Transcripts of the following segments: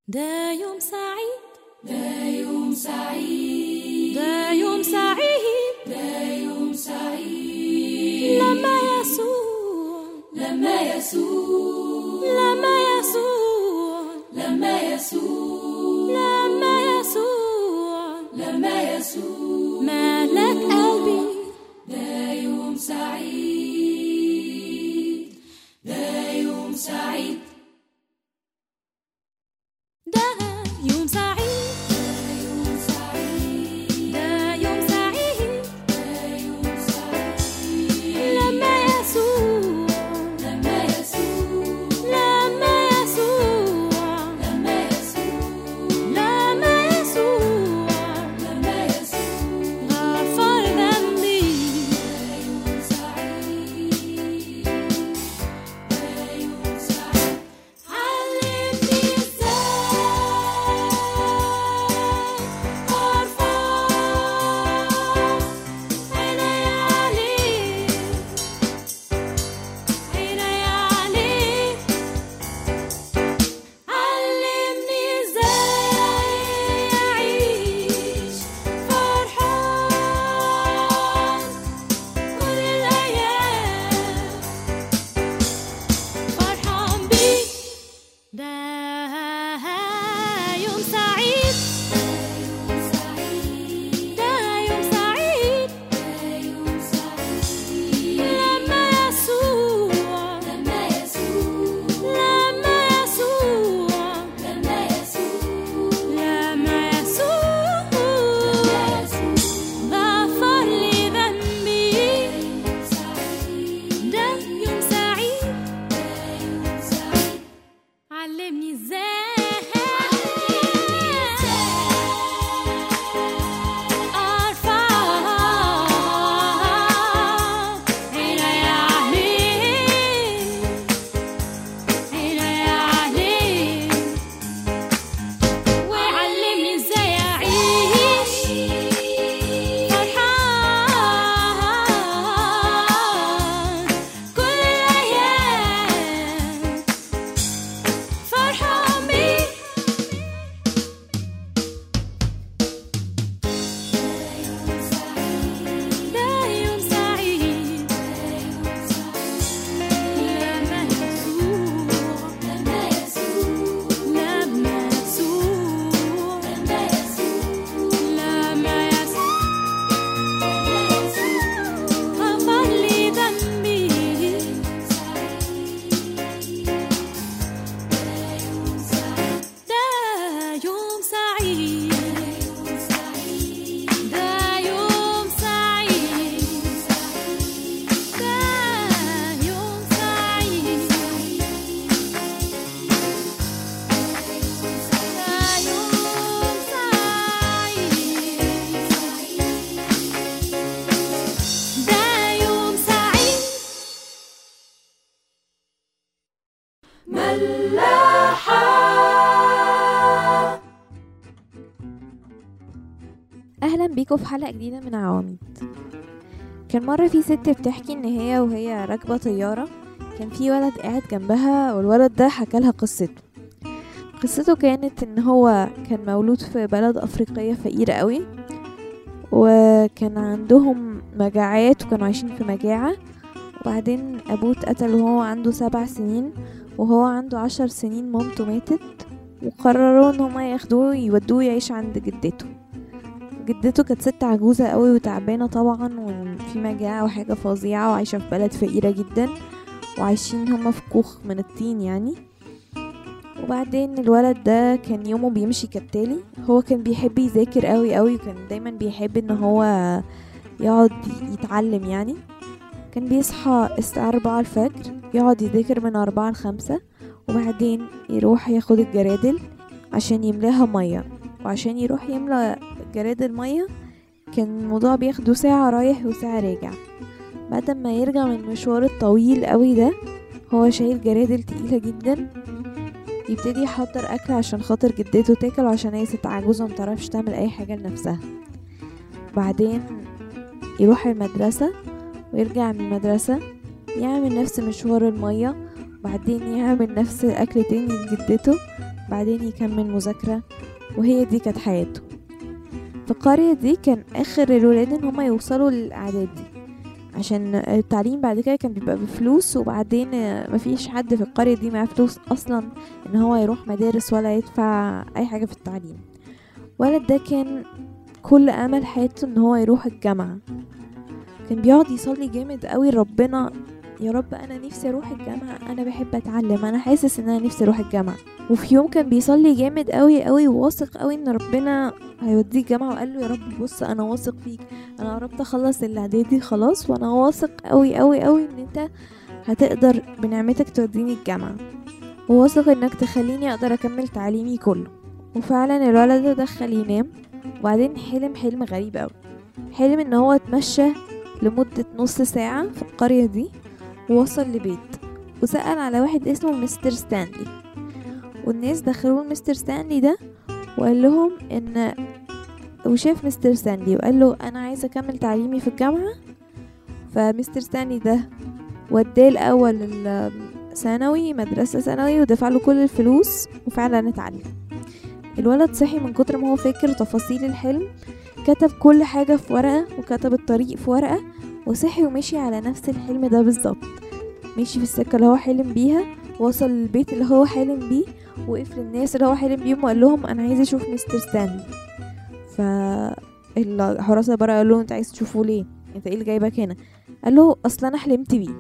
ده يوم سعيد ده يوم سعيد ده يوم سعيد ده يوم سعيد لما يسوع لما يسوع لما يسوع لما يسوع لما يسوع لما يسوع ملك قلبي ده يوم سعيد ده يوم سعيد ده يوم سعيد ده يوم سعيد ده يوم سعيد ده يوم سعيد لما يسوع لما يسوع لما يسوع لما يسوع لما يسوع لما يسوع غفر ذنبي ده يوم سعيد ده يوم سعيد علمني ازاي ارفع عيني عليك عيني عليك علمني ازاي اعيش فرحان كل الايام فرحان بيك ده يوم سعيد يوم سعيد ده يوم سعيد يوم سعيد لما يسوع لما يسوع لما يسوع لما يسوع لما يسوع لما يسوع غفر لي ذنبي يوم سعيد ده يوم سعيد يوم سعيد علمني ازاي ارفع عيني عليك عيني عليك وعلمني ازاي اعيش فرحان كل الايام فرحان بيك ده يوم سعيد لما يسوع لما يسوع لما يسوع لما يسوع لما يسوع غفر لي ذنبي ده يوم سعيد ده يوم سعيد ده يوم سعيد ده يوم سعيد ده يوم سعيد ملاحة اهلا بيكم في حلقه جديده من عواميد كان مره في ست بتحكي ان هي وهي راكبه طياره كان في ولد قاعد جنبها والولد ده حكالها قصته قصته كانت ان هو كان مولود في بلد افريقيه فقيره قوي وكان عندهم مجاعات وكانوا عايشين في مجاعه وبعدين ابوه اتقتل وهو عنده سبع سنين وهو عنده عشر سنين مامته ماتت وقرروا ان هما ياخدوه يودوه يعيش عند جدته جدته كانت ست عجوزة قوي وتعبانة طبعا وفي مجاعة وحاجة فظيعة وعايشة في بلد فقيرة جدا وعايشين هما في كوخ من الطين يعني وبعدين الولد ده كان يومه بيمشي كالتالي هو كان بيحب يذاكر قوي قوي وكان دايما بيحب ان هو يقعد يتعلم يعني كان بيصحى الساعة أربعة الفجر يقعد يذاكر من أربعة لخمسة وبعدين يروح ياخد الجرادل عشان يملاها مية وعشان يروح يملى جرادل مية كان الموضوع بياخده ساعة رايح وساعة راجع بعد ما يرجع من المشوار الطويل قوي ده هو شايل جرادل تقيلة جدا يبتدي يحضر أكل عشان خاطر جدته تاكل وعشان هي ست عجوزة متعرفش تعمل أي حاجة لنفسها بعدين يروح المدرسة ويرجع من المدرسة يعمل نفس مشوار المية بعدين يعمل نفس الأكل تاني لجدته بعدين يكمل مذاكرة وهي دي كانت حياته في القرية دي كان آخر الولاد إن هما يوصلوا للأعداد دي عشان التعليم بعد كده كان بيبقى بفلوس وبعدين مفيش حد في القرية دي معاه فلوس أصلا إن هو يروح مدارس ولا يدفع أي حاجة في التعليم ولد ده كان كل أمل حياته إن هو يروح الجامعة كان بيقعد يصلي جامد قوي ربنا يا رب انا نفسي اروح الجامعه انا بحب اتعلم انا حاسس ان انا نفسي اروح الجامعه وفي يوم كان بيصلي جامد قوي قوي وواثق قوي ان ربنا هيوديه الجامعه وقال له يا رب بص انا واثق فيك انا قربت اخلص الاعدادي خلاص وانا واثق قوي قوي قوي ان انت هتقدر بنعمتك توديني الجامعه وواثق انك تخليني اقدر اكمل تعليمي كله وفعلا الولد ده دخل ينام وبعدين حلم حلم غريب قوي حلم ان هو اتمشى لمدة نص ساعة في القرية دي ووصل لبيت وسأل على واحد اسمه مستر ستانلي والناس دخلوه مستر ستانلي ده وقال لهم ان وشاف مستر ستانلي وقال له انا عايز اكمل تعليمي في الجامعة فمستر ستانلي ده وداه الاول الثانوي مدرسة ثانوي ودفع له كل الفلوس وفعلا اتعلم الولد صحي من كتر ما هو فاكر تفاصيل الحلم كتب كل حاجة في ورقة وكتب الطريق في ورقة وصحي ومشي على نفس الحلم ده بالظبط مشي في السكة اللي هو حلم بيها وصل للبيت اللي هو حلم بيه وقف للناس اللي هو حلم بيهم وقال لهم انا عايز اشوف مستر ستانلي ف الحراسة بره قال له انت عايز تشوفه ليه انت ايه اللي جايبك هنا قال له اصلا انا حلمت بيه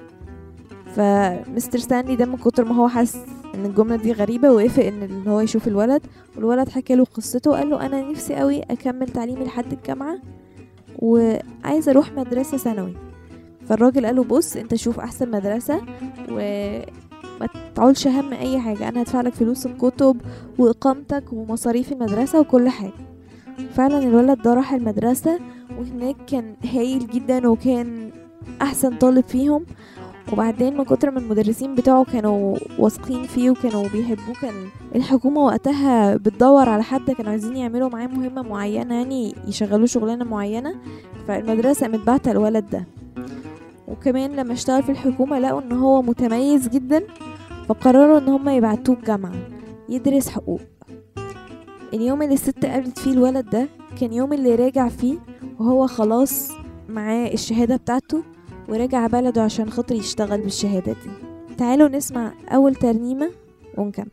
فمستر ستانلي ده من كتر ما هو حس ان الجمله دي غريبه ووافق ان إن هو يشوف الولد والولد حكى له قصته وقال له انا نفسي قوي اكمل تعليمي لحد الجامعه وعايز اروح مدرسه ثانوي فالراجل قال له بص انت شوف احسن مدرسه وما تعولش هم اي حاجه انا هدفع لك فلوس الكتب واقامتك ومصاريف المدرسه وكل حاجه فعلا الولد ده راح المدرسه وهناك كان هايل جدا وكان احسن طالب فيهم وبعدين من كتر ما المدرسين بتوعه كانوا واثقين فيه وكانوا بيحبوه كان الحكومة وقتها بتدور على حد كانوا عايزين يعملوا معاه مهمة معينة يعني يشغلوه شغلانة معينة فالمدرسة قامت بعتة الولد ده وكمان لما اشتغل في الحكومة لقوا ان هو متميز جدا فقرروا ان هم يبعتوه الجامعة يدرس حقوق اليوم اللي الست قابلت فيه الولد ده كان يوم اللي راجع فيه وهو خلاص معاه الشهادة بتاعته ورجع بلده عشان خاطر يشتغل بالشهادة دي تعالوا نسمع أول ترنيمة ونكمل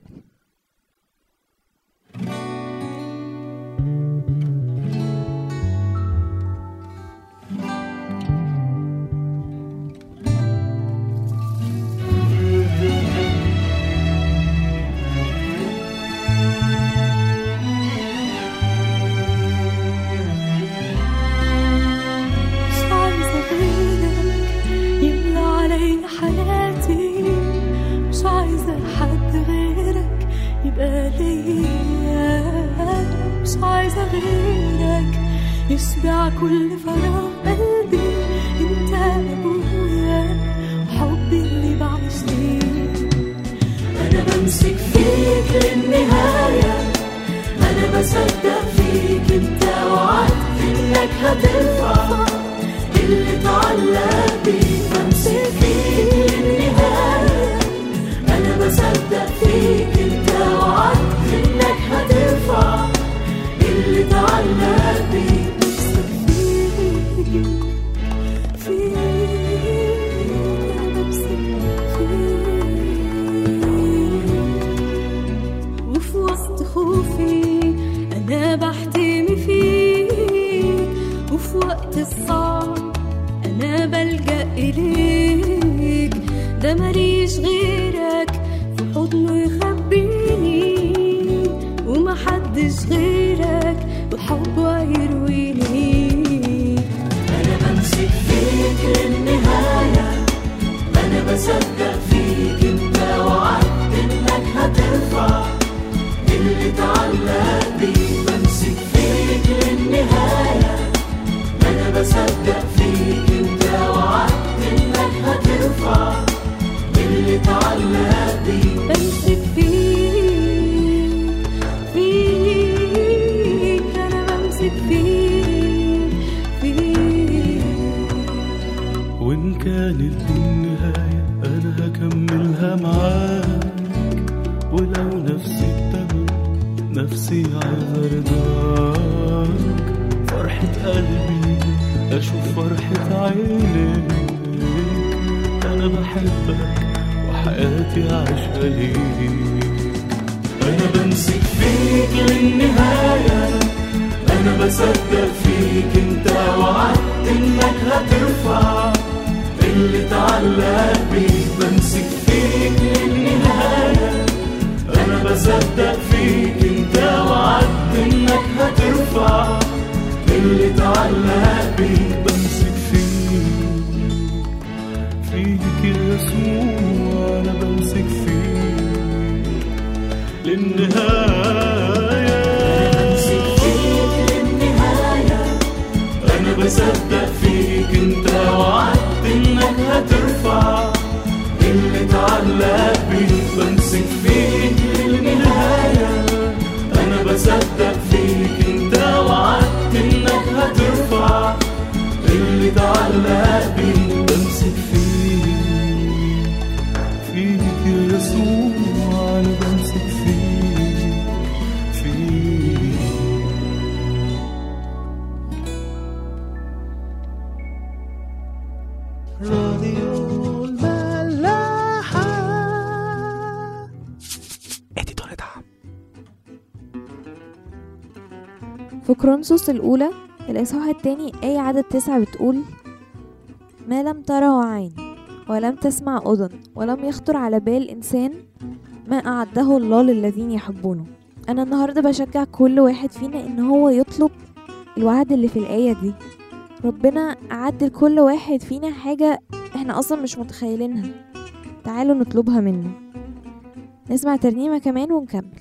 مش عايزة غيرك يملى علي حياتي مش عايزة حد غيرك يبقى ليا مش عايزة غيرك يشبع كل فراغ قلبي انت ابويا وحبي اللي بعيش ليه انا بمسك فيك للنهايه انا بصدق فيك انت وعدت انك هترفع اللي اتعلق بيه بمسك فيك للنهايه انا بصدق فيك انت وعدت انك هترفع اللي اتعلق بيه بمسك فيك فيك انا بمسك فيك وفي وسط خوفي أنا بحتمي فيك وفي وقت الصعب أنا بلجأ إليك ده ماليش غيرك في حضنه يخبيني ومحدش غيرك بحبه يرويني أنا بمسك فيك للنهاية أنا بصدق فيك أنت وعدت إنك هترفع اللي اتعلق بيه بمسك فيك للنهاية أنا بصدق فيك أنت وعدت إنك هترفع اللي اتعلق يسيع برضاك فرحة قلبي أشوف فرحة عينيك أنا بحبك وحياتي عايشة ليك أنا بمسك فيك للنهاية أنا بصدق فيك أنت وعدت إنك هترفع اللي تعلق بيك بمسك فيك للنهاية أنا بصدق فيك أنت وعدت إنك هترفع اللي تعلق بيك بمسك فيك فيك يا يسوع أنا بمسك فيك للنهاية بمسك فيك للنهاية أنا بصدق فيك أنت وعدت إنك هترفع اللي تعلق بيك بمسك فيك للنهاية أنا بصدق فيك أنت وعدت إنك هترفع اللي تعلق بيك بمسك فيك فيك يا يسوع أنا بمسك فيك فيك راديو الملاحة اديتور دعم في كرونسوس الأولى الإصحاح التاني آية عدد تسعة بتقول ما لم تره عين ولم تسمع أذن ولم يخطر على بال إنسان ما أعده الله للذين يحبونه أنا النهاردة بشجع كل واحد فينا إن هو يطلب الوعد اللي في الآية دي ربنا أعد لكل واحد فينا حاجة احنا أصلا مش متخيلينها تعالوا نطلبها منه نسمع ترنيمة كمان ونكمل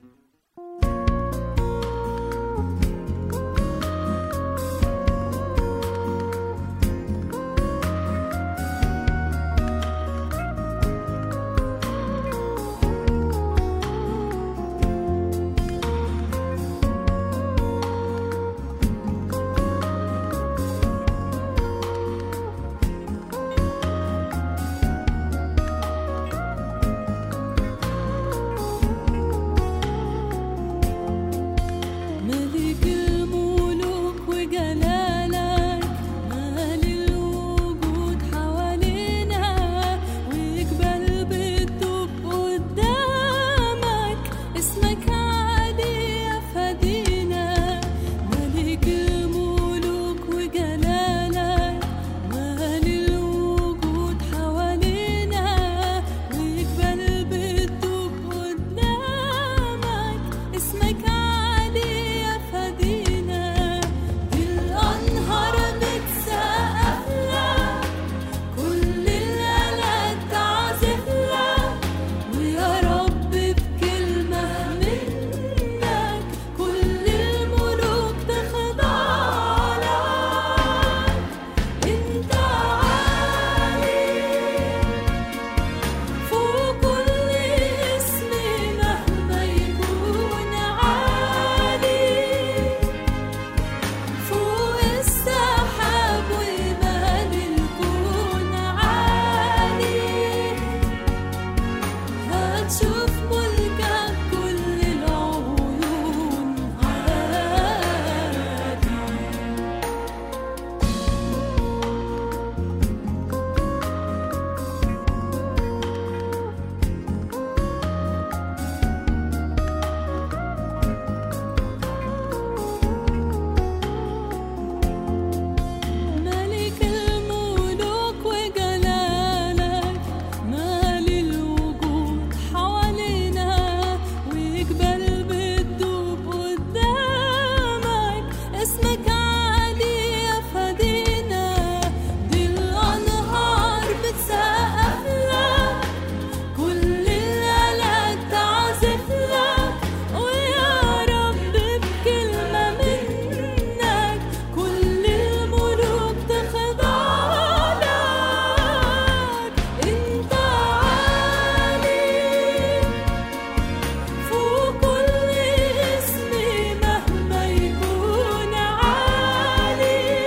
ملك الملوك وجلالك مال الوجود حوالينا ويقبل بالطب قدامك اسمك عالي يا فدينا ملك الملوك وجلالك مال الوجود حوالينا ويقبل بالطب قدامك اسمك عالي يا فدينا دي الأنهار بتسقف لك كل الآلات تعزف لك ويا رب بكلمة منك كل الملوك تخضع لك انت عالي فوق كل اسم مهما يكون عالي فوق السحاب ومال الكون عالي هتشوف ملكك كل العيون عالي ملك الملوك وجلالك مال الوجود حوالينا ويقبل بالدوب قدامك اسمك عالي يا فدينا دي الأنهار بتسقف لك كل الآلات تعزف لك ويا رب بكلمة منك كل الملوك تخضع لك انت عالي فوق كل اسم مهما يكون عالي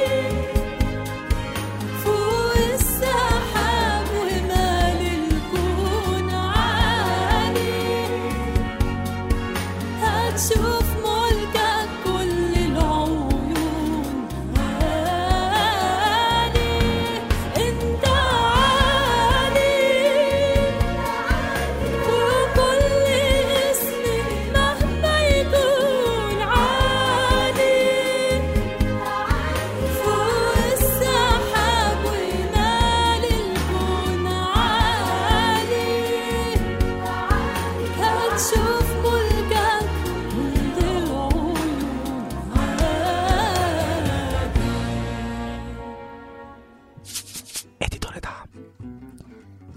فوق السحاب ومال الكون عالي هتشوف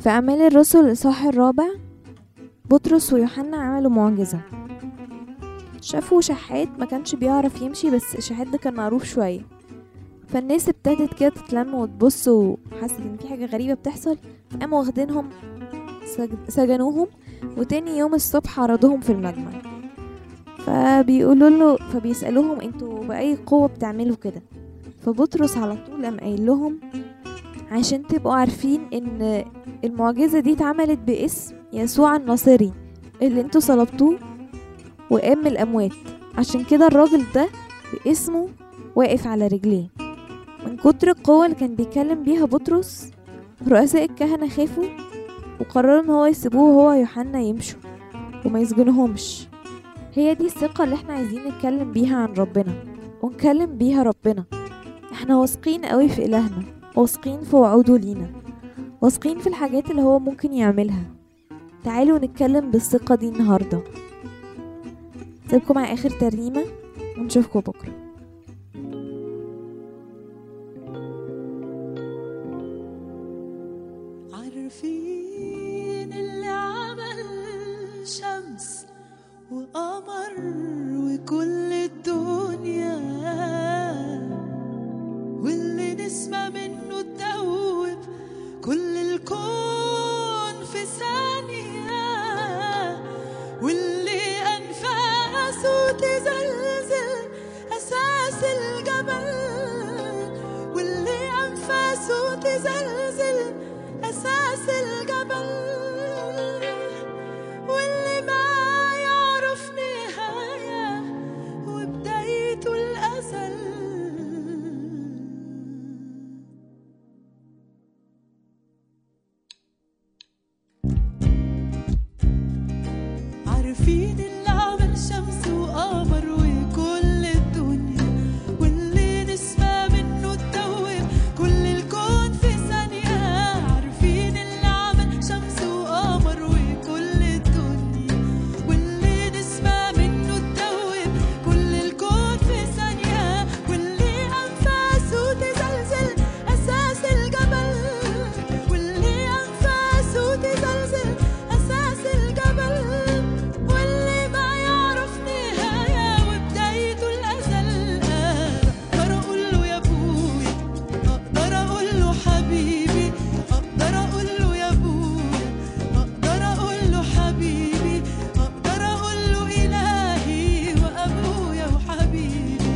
في أعمال الرسل الإصحاح الرابع بطرس ويوحنا عملوا معجزة شافوا شحات ما كانش بيعرف يمشي بس الشحات ده كان معروف شوية فالناس ابتدت كده تتلم وتبص وحست ان في حاجة غريبة بتحصل قاموا واخدينهم سج- سجنوهم وتاني يوم الصبح عرضوهم في المجمع فبيقولوا له فبيسألوهم انتوا بأي قوة بتعملوا كده فبطرس على طول قام قايل لهم عشان تبقوا عارفين ان المعجزة دي اتعملت باسم يسوع الناصري اللي انتوا صلبتوه وقام من الأموات عشان كده الراجل ده باسمه واقف على رجليه من كتر القوة اللي كان بيتكلم بيها بطرس رؤساء الكهنة خافوا وقرروا ان هو يسيبوه هو ويوحنا يمشوا وما يسجنهمش هي دي الثقة اللي احنا عايزين نتكلم بيها عن ربنا ونكلم بيها ربنا احنا واثقين قوي في إلهنا واثقين في وعوده لينا واثقين في الحاجات اللي هو ممكن يعملها تعالوا نتكلم بالثقة دي النهاردة سيبكم مع آخر ترنيمة ونشوفكم بكرة عارفين اللي عمل شمس وقمر وكل الدنيا واللي نسمة منه تدوب كل الكون في ثانية واللي أنفاسه تزلزل أساس الجبل واللي أنفاسه تزلزل أساس الجبل واللي ما يعرف نهاية وبدايته الأزل عارفين اللي عمل شمس وقمر وكل الدنيا واللي نسمة منه تدوب كل الكون في ثانية عارفين اللي عمل شمس وقمر وكل الدنيا واللي نسمة منه تدوب كل الكون في ثانية واللي أنفاسه تزلزل أساس الجبل واللي أنفاسه تزلزل أساس الجبل واللي ما يعرف نهاية وبدايته الأزل أقدر أقول له يا أبويا أقدر أقول له حبيبي أقدر أقول له يا أبويا أقدر أقول له حبيبي أقدر أقول له إلهي وأبويا وحبيبي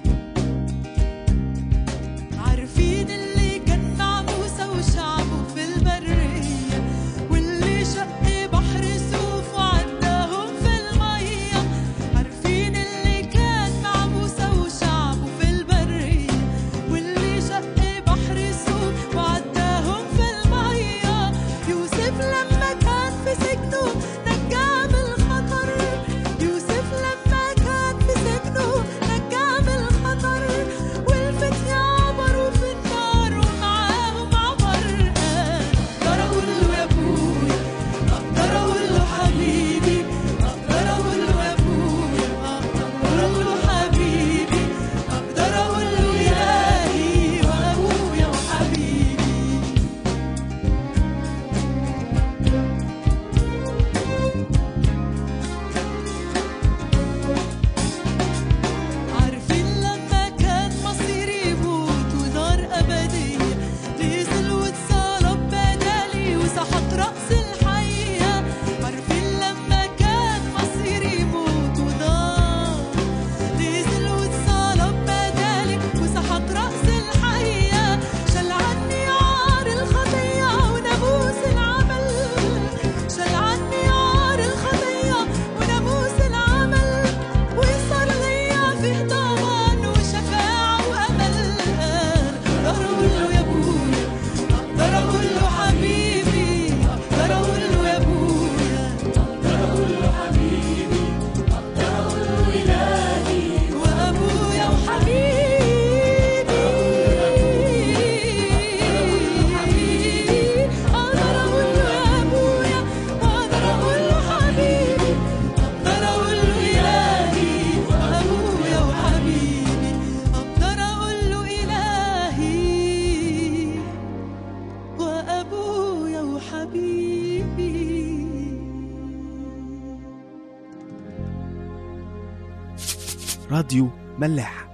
عارفين اللي كان مع موسى وشعبه في البرية واللي شق بحر سوف وعداهم في المية عارفين اللي كان مع موسى وشعبه في البرية واللي شق بحر سوف وعداهم في المية يوسف لما كان في سجنه نجاه من الخطر يوسف لما كان في سجنه نجاه من الخطر والفتية عبروا في النار ومعاهم عبر أقدر أقول له يا أبويا أقدر أقول له حبيبي أقدر أقول له يا أبويا أقدر أقول له حبيبي أقدر أقول له إلهي وأبويا وحبيبي عارفين لما كان مصيري يموت ونار أبدية نزل واتصلب بدالي وسحق رأس الحية عارفين لما كان مصيري يموت ونار نزل واتصلب بدالي وسحق رأس الحية شال عني عار الخطية وناموس العمل شال عني عار الخطية وناموس العمل وصار ليا فيه ضمان وشفاعة وأمل أقدر أقول له يا أبويا أقدر أقول له حبيبي أقدر أقول له يا أبويا أقدر أقول له حبيبي أقدر أقول له إلهي وأبويا وحبيبي أقدر أقول له يا أبويا وأقدر أقول له حبيبي أقدر أقول له إلهي وأبويا وحبيبي أقدر أقول له إلهي وأبويا حبيبي راديو ملاح